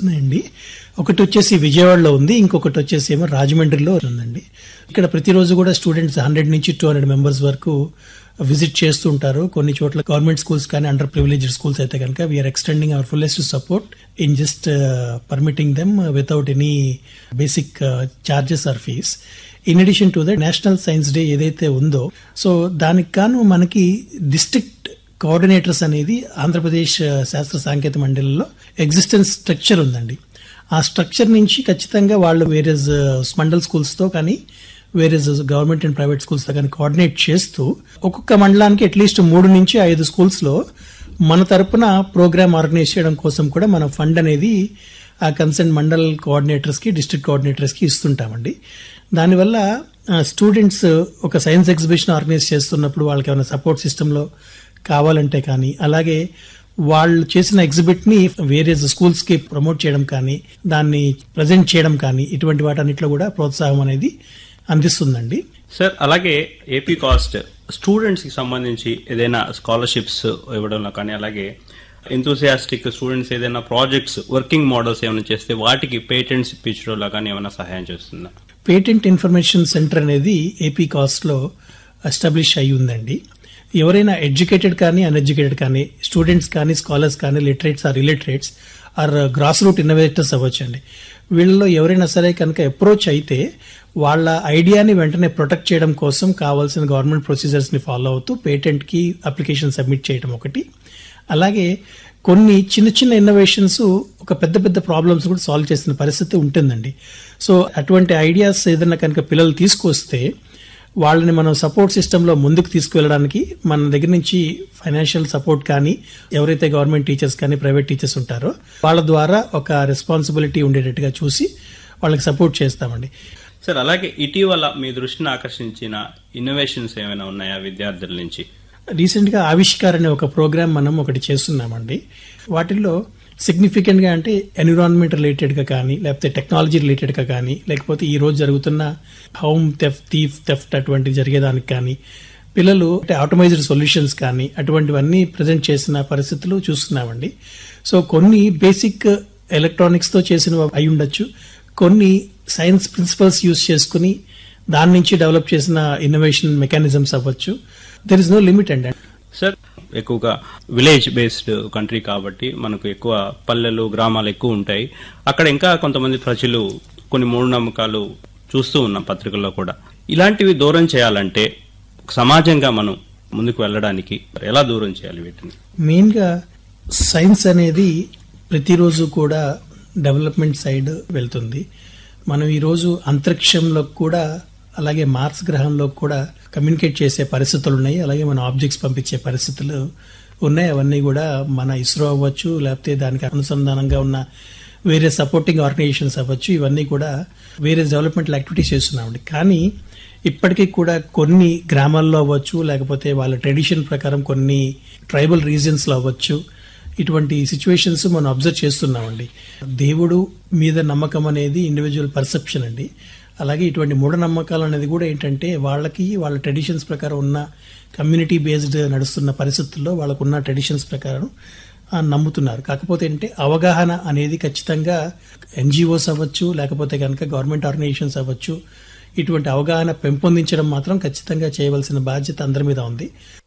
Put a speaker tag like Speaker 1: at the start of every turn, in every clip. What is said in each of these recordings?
Speaker 1: ఉన్నాయండి ఒకటి వచ్చేసి విజయవాడలో ఉంది ఇంకొకటి వచ్చేసి ఏమో రాజమండ్రిలో ఉందండి ఇక్కడ ప్రతిరోజు కూడా స్టూడెంట్స్ హండ్రెడ్ నుంచి టూ హండ్రెడ్ మెంబర్స్ వరకు విజిట్ చేస్తూ ఉంటారు కొన్ని చోట్ల గవర్నమెంట్ స్కూల్స్ కానీ అండర్ ప్రివిలేజ్డ్ స్కూల్స్ అయితే కనుక we are extending our fullest support in just permitting them without any basic charges or fees in addition to the national science day ఏదైతే ఉందో సో దానికి గాను మనకి డిస్ట్రిక్ట్ కోఆర్డినేటర్స్ అనేది ఆంధ్రప్రదేశ్ శాస్త్ర సాంకేతిక మండలిలో ఎగ్జిస్టెన్స్ స్ట్రక్చర్ ఉందండి ఆ స్ట్రక్చర్ నుంచి ఖచ్చితంగా వాళ్ళు వేరే మండల్ స్కూల్స్ తో కానీ వేరే గవర్నమెంట్ అండ్ ప్రైవేట్ స్కూల్స్ తో కానీ కోఆర్డినేట్ చేస్తూ ఒక్కొక్క మండలానికి అట్లీస్ట్ మూడు నుంచి ఐదు స్కూల్స్ లో మన తరపున ప్రోగ్రామ్ ఆర్గనైజ్ చేయడం కోసం కూడా మనం ఫండ్ అనేది ఆ కన్సర్న్ మండల్ కోఆర్డినేటర్స్ కి డిస్ట్రిక్ట్ కోఆర్డినేటర్స్ కి ఇస్తుంటామండి దానివల్ల స్టూడెంట్స్ ఒక సైన్స్ ఎగ్జిబిషన్ ఆర్గనైజ్ చేస్తున్నప్పుడు వాళ్ళకి ఏమైనా సపోర్ట్ సిస్టంలో కావాలంటే కానీ అలాగే వాళ్ళు చేసిన ఎగ్జిబిట్ ని వేరే స్కూల్స్ కి ప్రమోట్ చేయడం కానీ దాన్ని ప్రజెంట్ చేయడం కానీ ఇటువంటి వాటన్నిటిలో కూడా ప్రోత్సాహం అనేది అందిస్తుందండి
Speaker 2: సార్ అలాగే ఏపీ కాస్ట్ స్టూడెంట్స్ కి సంబంధించి ఏదైనా స్కాలర్షిప్స్ ఇవ్వడంలో కానీ అలాగే ఎంతూసియాస్టిక్ స్టూడెంట్స్ ఏదైనా ప్రాజెక్ట్స్ వర్కింగ్ మోడల్స్ ఏమైనా చేస్తే వాటికి పేటెంట్స్ ఇప్పించడంలో కానీ ఏమైనా సహాయం చేస్తుందా
Speaker 1: పేటెంట్ ఇన్ఫర్మేషన్ సెంటర్ అనేది ఏపీ కాస్ట్ లో ఎస్టాబ్లిష్ అయి ఉందండి ఎవరైనా ఎడ్యుకేటెడ్ కానీ అన్ఎడ్యుకేటెడ్ కానీ స్టూడెంట్స్ కానీ స్కాలర్స్ కానీ literates or illiterates or grass root innovators అవ్వచ్చండి వీళ్ళలో ఎవరైనా సరే కనుక అప్రోచ్ అయితే వాళ్ళ ఐడియాని వెంటనే ప్రొటెక్ట్ చేయడం కోసం కావాల్సిన గవర్నమెంట్ ప్రొసీజర్స్ ని ఫాలో అవుతూ పేటెంట్ కి అప్లికేషన్ సబ్మిట్ చేయడం ఒకటి అలాగే కొన్ని చిన్న చిన్న ఇన్నోవేషన్స్ ఒక పెద్ద పెద్ద ప్రాబ్లమ్స్ కూడా సాల్వ్ చేసిన పరిస్థితి ఉంటుందండి సో అటువంటి ఐడియాస్ ఏదైనా కనుక పిల్లలు తీసుకొస్తే వాళ్ళని మనం సపోర్ట్ సిస్టంలో ముందుకు తీసుకువెళ్ళడానికి మన దగ్గర నుంచి ఫైనాన్షియల్ సపోర్ట్ కానీ ఎవరైతే గవర్నమెంట్ టీచర్స్ కానీ ప్రైవేట్ టీచర్స్ ఉంటారో వాళ్ళ ద్వారా ఒక రెస్పాన్సిబిలిటీ ఉండేటట్టుగా చూసి వాళ్ళకి సపోర్ట్ చేస్తామండి
Speaker 2: సార్ అలాగే ఇటీవల మీ దృష్టిని ఆకర్షించిన ఇన్నోవేషన్స్ ఏమైనా ఉన్నాయా విద్యార్థుల నుంచి
Speaker 1: రీసెంట్ గా ఆవిష్కార్ అనే ఒక ప్రోగ్రామ్ మనం ఒకటి చేస్తున్నామండి వాటిల్లో సిగ్నిఫికెంట్ గా అంటే ఎన్విరాన్మెంట్ రిలేటెడ్ గా కానీ లేకపోతే టెక్నాలజీ రిలేటెడ్ గా కానీ లేకపోతే ఈ రోజు జరుగుతున్న హోమ్ థెఫ్ట్ థీఫ్ థెఫ్ట్ అటువంటి జరిగేదానికి కానీ పిల్లలు అంటే ఆటోమైజ్డ్ సొల్యూషన్స్ కానీ అటువంటివన్నీ ప్రజెంట్ చేసిన పరిస్థితులు చూస్తున్నామండి సో కొన్ని బేసిక్ ఎలక్ట్రానిక్స్ తో చేసినవి అయి ఉండొచ్చు కొన్ని సైన్స్ ప్రిన్సిపల్స్ యూజ్ చేసుకుని దాని నుంచి డెవలప్ చేసిన ఇన్నోవేషన్ మెకానిజమ్స్ అవ్వచ్చు దెర్ ఇస్ నో లిమిట్ అండి
Speaker 2: సార్ ఎక్కువగా విలేజ్ బేస్డ్ కంట్రీ కాబట్టి మనకు ఎక్కువ పల్లెలు గ్రామాలు ఎక్కువ ఉంటాయి అక్కడ ఇంకా కొంతమంది ప్రజలు కొన్ని మూఢనమ్మకాలు చూస్తూ ఉన్నాం పత్రికల్లో కూడా ఇలాంటివి దూరం చేయాలంటే సమాజంగా మనం ముందుకు వెళ్ళడానికి ఎలా దూరం చేయాలి వీటిని
Speaker 1: మెయిన్ గా సైన్స్ అనేది ప్రతిరోజు కూడా డెవలప్మెంట్ సైడ్ వెళ్తుంది మనం ఈరోజు అంతరిక్షంలో కూడా అలాగే మార్స్ గ్రహంలో కూడా కమ్యూనికేట్ చేసే పరిస్థితులు ఉన్నాయి అలాగే మన ఆబ్జెక్ట్స్ పంపించే పరిస్థితులు ఉన్నాయి అవన్నీ కూడా మన ఇస్రో అవ్వచ్చు లేకపోతే దానికి అనుసంధానంగా ఉన్న వేరే సపోర్టింగ్ ఆర్గనైజేషన్స్ అవ్వచ్చు ఇవన్నీ కూడా వేరే డెవలప్మెంట్ యాక్టివిటీస్ చేస్తున్నామండి కానీ ఇప్పటికీ కూడా కొన్ని గ్రామాల్లో అవ్వచ్చు లేకపోతే వాళ్ళ ట్రెడిషన్ ప్రకారం కొన్ని ట్రైబల్ రీజియన్స్ లో అవ్వచ్చు ఇటువంటి సిచ్యువేషన్స్ మనం అబ్జర్వ్ చేస్తున్నామండి దేవుడు మీద నమ్మకం అనేది ఇండివిజువల్ పర్సెప్షన్ అండి అలాగే ఇటువంటి మూఢనమ్మకాలు అనేది కూడా ఏంటంటే వాళ్ళకి వాళ్ళ ట్రెడిషన్స్ ప్రకారం ఉన్న కమ్యూనిటీ బేస్డ్ నడుస్తున్న పరిస్థితుల్లో వాళ్ళకున్న ట్రెడిషన్స్ ప్రకారం ఆ, నమ్ముతున్నారు కాకపోతే ఏంటంటే అవగాహన అనేది ఖచ్చితంగా ఎన్జిఓస్ అవ్వచ్చు లేకపోతే కనుక గవర్నమెంట్ ఆర్గనైజేషన్స్ అవ్వచ్చు ఇటువంటి అవగాహన పెంపొందించడం మాత్రం ఖచ్చితంగా చేయవలసిన బాధ్యత అందరి మీద ఉంది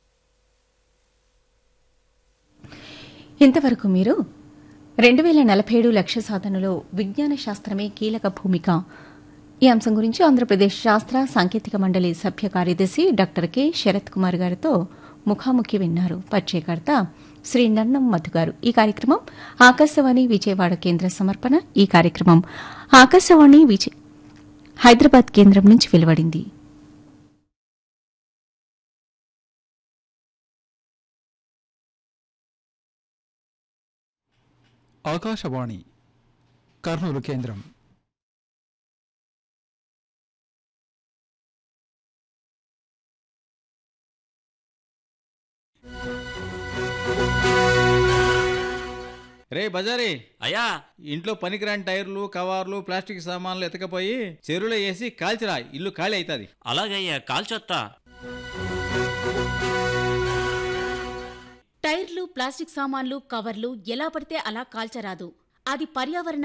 Speaker 3: ఇంతవరకు మీరు రెండు వేల నలభై ఏడు లక్ష్య సాధనలో విజ్ఞాన శాస్త్రమే కీలక భూమిక ఈ అంశం గురించి ఆంధ్రప్రదేశ్ శాస్త్ర సాంకేతిక మండలి సభ్య కార్యదర్శి డాక్టర్ కె శరత్ కుమార్ గారితో ముఖాముఖి విన్నారు పరిచయకర్త శ్రీ నన్నం మధు గారు ఈ కార్యక్రమం ఆకాశవాణి విజయవాడ కేంద్ర సమర్పణ ఈ కార్యక్రమం ఆకాశవాణి విజయ హైదరాబాద్ కేంద్రం నుంచి వెలువడింది
Speaker 4: ఆకాశవాణి కర్నూలు కేంద్రం
Speaker 5: రే బజారీ
Speaker 6: అయ్యా
Speaker 5: ఇంట్లో పనికిరాని టైర్లు కవర్లు ప్లాస్టిక్ సామాన్లు ఎతకపోయి చెరువులో వేసి కాల్చిరా ఇల్లు ఖాళీ అవుతుంది
Speaker 6: అలాగయ్యా కాల్చొత్తా
Speaker 7: టైర్లు ప్లాస్టిక్ సామాన్లు కవర్లు ఎలా పడితే అలా కాల్చరాదు అది పర్యావరణ